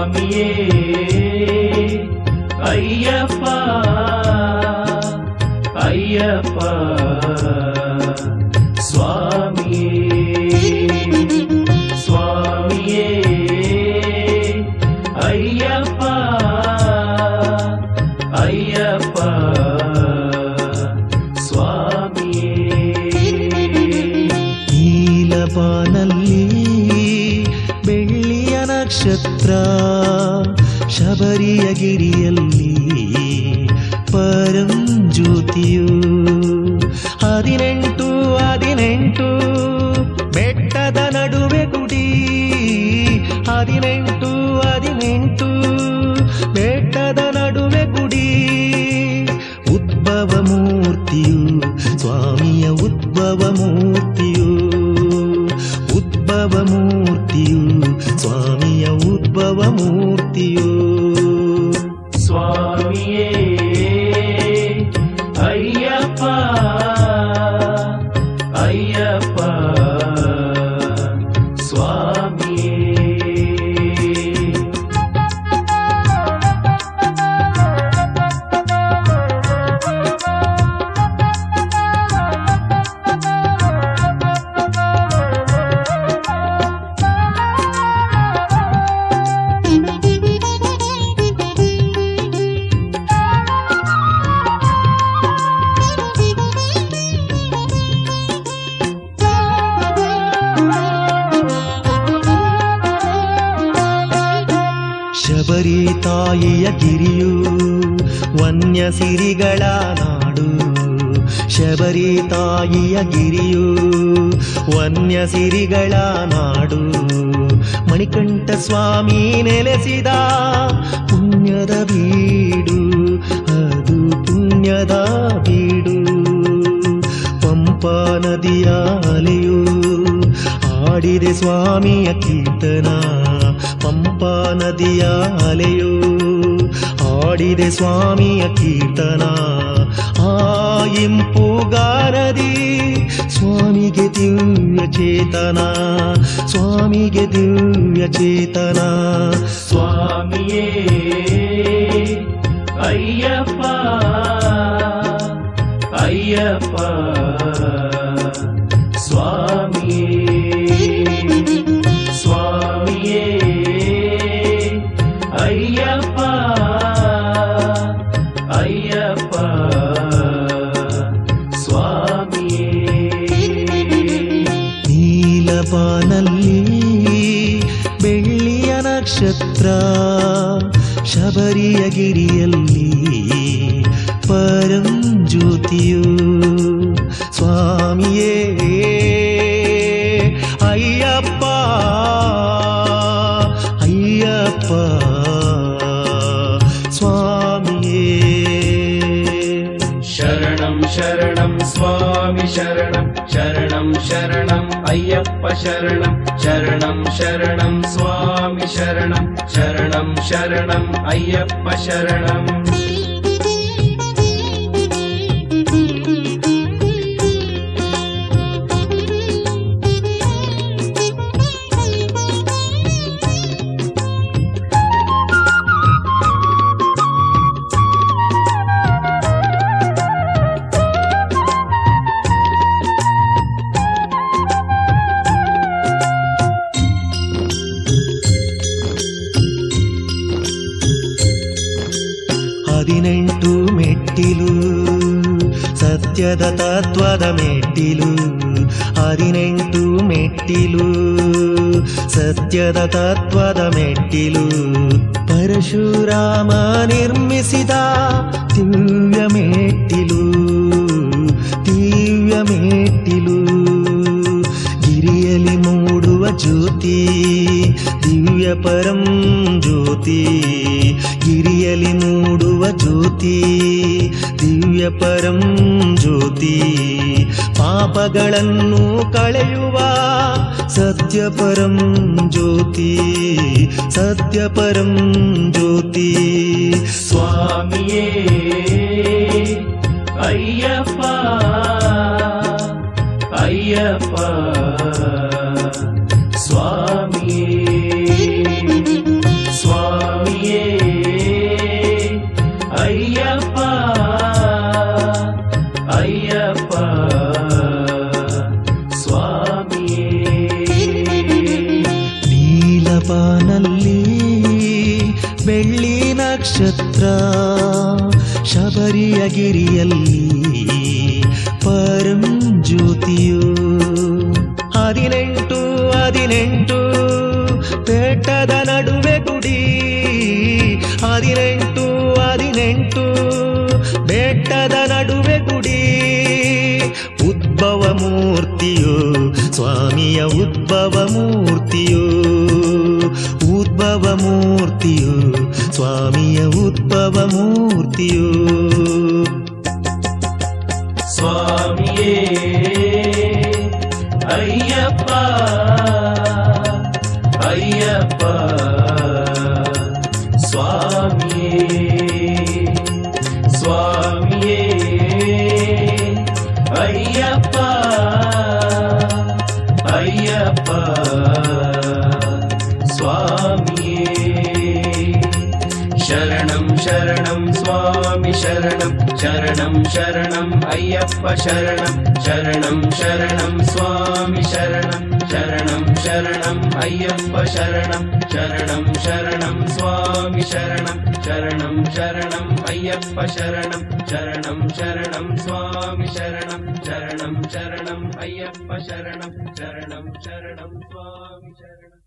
ಸ್ವಾಮಿಯೇ ಅಯ್ಯಪ್ಪ ಅಯ್ಯಪ್ಪ ಸ್ವಾಮಿಯೇ ಸ್ವಾಮಿಯೇ ಅಯ್ಯಪ್ಪ ಅಯ್ಯಪ್ಪ ಸ್ವಾಮಿಯೇ ನೀಲಬಾನಲ್ಲಿ ಬೆಳ್ಳಿಯ ನಕ್ಷತ್ರ ಶಬರಿಯ ಗಿರಿಯಲ್ಲಿ ಪರಂ ಜ್ಯೋತಿಯು ಹದಿನೆಂಟು ಹದಿನೆಂಟು ಬೆಟ್ಟದ ನಡುವೆ ಗುಡಿ ಹದಿನೆಂಟು ಹದಿನೆಂಟು ಬೆಟ್ಟದ ನಡುವೆ ಗುಡಿ ಉದ್ಭವ ಮೂರ್ತಿಯು ಸ್ವಾಮಿಯ ಉದ್ಭವ ಮೂರ್ತಿಯು ಉದ್ಭವ ಮೂರ್ತಿಯು ಸ್ವಾಮಿಯ ಉದ್ಭವ ಮೂರ್ತಿಯು ಸ್ವಾಮಿಯೇ ಅಯ್ಯಪ್ಪ ಅಯ್ಯಪ್ಪ ಸ್ವಾಮಿಯೇ ಶಬರಿ ತಾಯಿಯ ಗಿರಿಯು ವನ್ಯ ಸಿರಿಗಳ ನಾಡು ಶಬರಿ ತಾಯಿಯ ಗಿರಿಯು ವನ್ಯ ಸಿರಿಗಳ ನಾಡು ಮಣಿಕಂಠ ಸ್ವಾಮಿ ನೆಲೆಸಿದ ಪುಣ್ಯದ ಬೀಡು ಅದು ಪುಣ್ಯದ ಬೀಡು ಪಂಪಾ ನದಿಯ ಅಲೆಯು ಆಡಿದೆ ಸ್ವಾಮಿಯ ಕೀರ್ತನ ಪಂಪಾ ನದಿಯ ಅಲೆಯು ಆಡಿದೆ ಸ್ವಾಮಿಯ ಕೀರ್ತನ ಆ ಇಂಪುಗಾರದಿ ಸ್ವಾಮಿಗೆ ದಿವ್ಯ ಚೇತನ ಸ್ವಾಮಿಗೆ ದಿವ್ಯ ಚೇತನ ಸ್ವಾಮಿಯೇ ಅಯ್ಯಪ್ಪ ಅಯ್ಯಪ್ಪ ಸ್ವಾಮಿಯೇ ಸ್ವಾಮಿಯೇ ಅಯ್ಯಪ್ಪ ಅಯ್ಯಪ್ಪ ಸ್ವಾಮಿಯೇ ನೀಲಬಾನಲ್ಲಿ ಬೆಳ್ಳಿಯ ನಕ್ಷತ್ರ ಶಬರಿಯ ಗಿರಿಯಲ್ಲಿ ಪರಂ ಜ್ಯೋತಿಯು ಸ್ವಾಮಿಯೇ ಅಯ್ಯಪ್ಪ ಅಯ್ಯಪ್ಪ ಸ್ವಾಮಿಯೇ ಶರಣಂ ಶರಣಂ ಸ್ವಾಮಿ ಶರಣಂ ಶರಣಂ ಶರಣಂ ಅಯ್ಯಪ್ಪ ಶರಣಂ ಶರಣಂ ಶರಣಂ ಸ್ವಾಮಿ ಶರಣಂ ಶರಣಂ ಶರಣಂ ಅಯ್ಯಪ್ಪ ಶರಣಂ ಹದಿನೆಂಟು ಮೆಟ್ಟಿಲು ಸತ್ಯದ ತತ್ವದ ಮೆಟ್ಟಿಲು ಹದಿನೆಂಟು ಮೆಟ್ಟಿಲು ಸತ್ಯದ ತತ್ವದ ಮೆಟ್ಟಿಲು ಪರಶುರಾಮ ನಿರ್ಮಿಸಿದ ದಿವ್ಯ ಮೆಟ್ಟಿಲು ದಿವ್ಯ ಮೆಟ್ಟಿಲು ಗಿರಿಯಲ್ಲಿ ಮೂಡುವ ಜ್ಯೋತಿ ದಿವ್ಯ ಪರಂ ಜ್ಯೋತಿ ಗಿರಿಯಲ್ಲಿ ಮೂಡುವ ಜ್ಯೋತಿ ದಿವ್ಯ ಪರಂ ಜ್ಯೋತಿ ಪಾಪಗಳನ್ನು ಕಳೆಯುವ ಸತ್ಯ ಪರಂ ಜ್ಯೋತಿ ಸತ್ಯ ಪರಂ ಜ್ಯೋತಿ ಸ್ವಾಮಿಯೇ ಅಯ್ಯಪ್ಪ ಅಯ್ಯಪ್ಪ ಸ್ವಾಮಿಯೇ ಸ್ವಾಮಿಯೇ ಬೆಳ್ಳಿ ನಕ್ಷತ್ರ ಶಬರಿಯ ಗಿರಿಯಲ್ಲಿ ಪರಂ ಜ್ಯೋತಿಯು ಹದಿನೆಂಟು ಹದಿನೆಂಟು ಬೆಟ್ಟದ ನಡುವೆ ಗುಡಿ ಹದಿನೆಂಟು ಹದಿನೆಂಟು ಬೆಟ್ಟದ ನಡುವೆ ಗುಡಿ ಉದ್ಭವ ಮೂರ್ತಿಯು ಸ್ವಾಮಿಯ ಉದ್ಭವ ಮೂರ್ತಿಯು ಉದ್ಭವ ಮೂರ್ತಿಯು ಸ್ವಾಮಿಯ ಉದ್ಭವ ಮೂರ್ತಿಯು ಸ್ವಾಮಿಯೇ ಅಯ್ಯಪ್ಪ ಅಯ್ಯಪ್ಪ ಸ್ವಾಮಿಯೇ ಸ್ವಾಮಿಯೇ ಅಯ್ಯಪ್ಪ ಅಯ್ಯಪ್ಪ ಸ್ವಾಮಿಯೇ ಶರಣಂ ಶರಣಂ ಸ್ವಾಮಿ ಶರಣಂ ಶರಣಂ ಶರಣಂ ಅಯ್ಯಪ್ಪ ಶರಣಂ ಶರಣಂ ಶರಣಂ ಸ್ವಾಮಿ ಶರಣಂ ಶರಣಂ ಶರಣಂ ಅಯ್ಯಪ್ಪ ಶರಣಂ ಶರಣಂ ಶರಣಂ ಸ್ವಾಮಿ ಶರಣಂ ಶರಣಂ ಶರಣಂ ಅಯ್ಯಪ್ಪ ಶರಣಂ ಶರಣಂ ಶರಣಂ ಸ್ವಾಮಿ ಶರಣಂ ಶರಣಂ ಶರಣಂ ಅಯ್ಯಪ್ಪ ಶರಣಂ ಶರಣಂ ಶರಣಂ ಸ್ವಾಮಿ ಶರಣಂ